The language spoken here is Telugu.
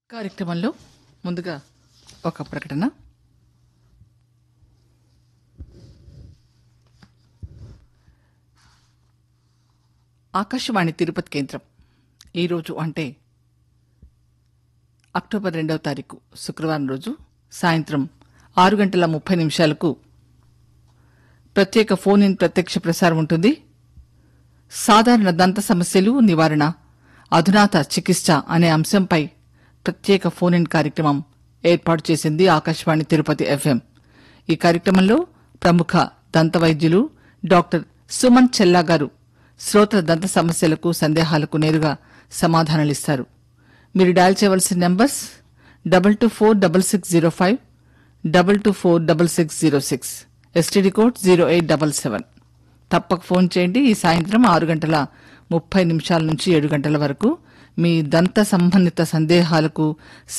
కార్యక్రమంలో ముందుగా ఒక ప్రకటన ఆకాశవాణి తిరుపతి కేంద్రం ఈరోజు అంటే అక్టోబర్ రెండవ తారీఖు శుక్రవారం రోజు సాయంత్రం ఆరు గంటల ముప్పై నిమిషాలకు ప్రత్యేక ఫోన్ ఇన్ ప్రత్యక్ష ప్రసారం ఉంటుంది సాధారణ దంత సమస్యలు నివారణ అధునాత చికిత్స అనే అంశంపై ప్రత్యేక ఫోన్ ఇన్ కార్యక్రమం ఏర్పాటు చేసింది ఆకాశవాణి తిరుపతి ఎఫ్ఎం ఈ కార్యక్రమంలో ప్రముఖ దంత వైద్యులు డాక్టర్ సుమన్ చెల్లా గారు శ్రోతల దంత సమస్యలకు సందేహాలకు నేరుగా సమాధానాలిస్తారు మీరు డయల్ చేయవలసిన numbers double two four double six zero five double two four double six zero six STD code zero eight double seven తప్పక ఫోన్ చేయండి ఈ సాయంత్రం ఆరు గంటల ముప్పై నిమిషాల నుంచి ఏడు గంటల వరకు మీ దంత సంబంధిత సందేహాలకు